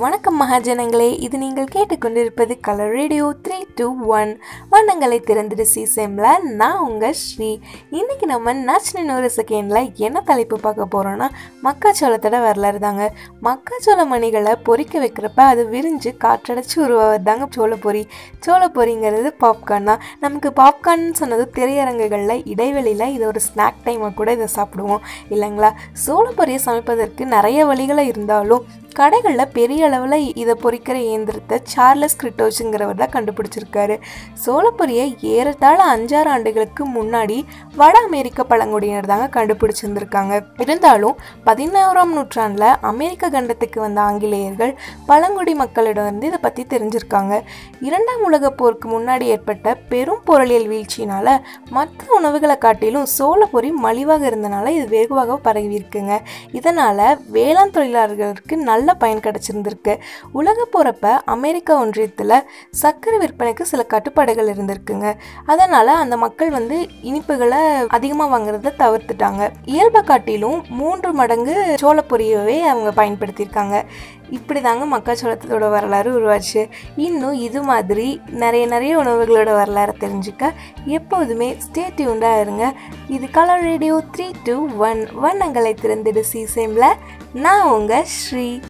வணக்கம் மகாஜனங்களே இது நீங்கள் கேட்டுக்கொண்டிருப்பது colour radio three two one வண்ணங்களை திறந்துடு சீசேமில் நான் உங்கள் ஸ்ரீ இன்னைக்கு நம்ம நச்சுன்னு ஒரு செகண்டில் என்ன தலைப்பு பார்க்க போகிறோன்னா மக்காச்சோளத்தோட வரலாறு தாங்க மக்காச்சோள மணிகளை பொரிக்க வைக்கிறப்ப அது விரிஞ்சு காற்றடைச்சு உருவாவது தாங்க சோளப்பொரி சோளப்பொரிங்கிறது பாப்கார்ன் தான் நமக்கு பாப்கார்ன் சொன்னது திரையரங்குகளில் இடைவெளியில் இது ஒரு ஸ்நாக் டைமாக கூட இதை சாப்பிடுவோம் இல்லைங்களா சோளப்பொரியை சமைப்பதற்கு நிறைய வழிகளை இருந்தாலும் கடைகளில் பெரிய அளவில் இதை பொரிக்கிற இயந்திரத்தை சார்லஸ் கிரிட்டோஸுங்கிறவர் தான் கண்டுபிடிச்சிருக்காரு சோளப்பொரியை ஏறத்தாழ அஞ்சாறு ஆண்டுகளுக்கு முன்னாடி வட அமெரிக்க பழங்குடியினர் தாங்க கண்டுபிடிச்சிருந்திருக்காங்க இருந்தாலும் பதினோராம் நூற்றாண்டில் அமெரிக்க கண்டத்துக்கு வந்த ஆங்கிலேயர்கள் பழங்குடி மக்களிடம் வந்து இதை பற்றி தெரிஞ்சிருக்காங்க இரண்டாம் உலகப் போருக்கு முன்னாடி ஏற்பட்ட பெரும் பொருளியல் வீழ்ச்சியினால மற்ற உணவுகளை காட்டிலும் சோளப்பொரி மலிவாக இருந்தனால இது வெகுவாக பரவி இருக்குங்க இதனால் வேளாண் தொழிலாளர்களுக்கு நல்ல பயன் கிடைச்சிருந்திருக்கு உலக போகிறப்ப அமெரிக்க ஒன்றியத்தில் சர்க்கரை விற்பனைக்கு சில கட்டுப்பாடுகள் இருந்திருக்குங்க அதனால் அந்த மக்கள் வந்து இனிப்புகளை அதிகமாக வாங்குறத தவிர்த்துட்டாங்க இயல்பை காட்டிலும் மூன்று மடங்கு சோளப்பொரியவே அவங்க பயன்படுத்தியிருக்காங்க இப்படி தாங்க மக்காச்சோளத்தோட வரலாறு உருவாச்சு இன்னும் இது மாதிரி நிறைய நிறைய உணவுகளோட வரலாறை தெரிஞ்சுக்க எப்போதுமே ஸ்டே டியூண்டாக இருங்க இது colour radio three two one வண்ணங்களை திறந்துடு சீசேமில் நான் உங்கள் ஸ்ரீ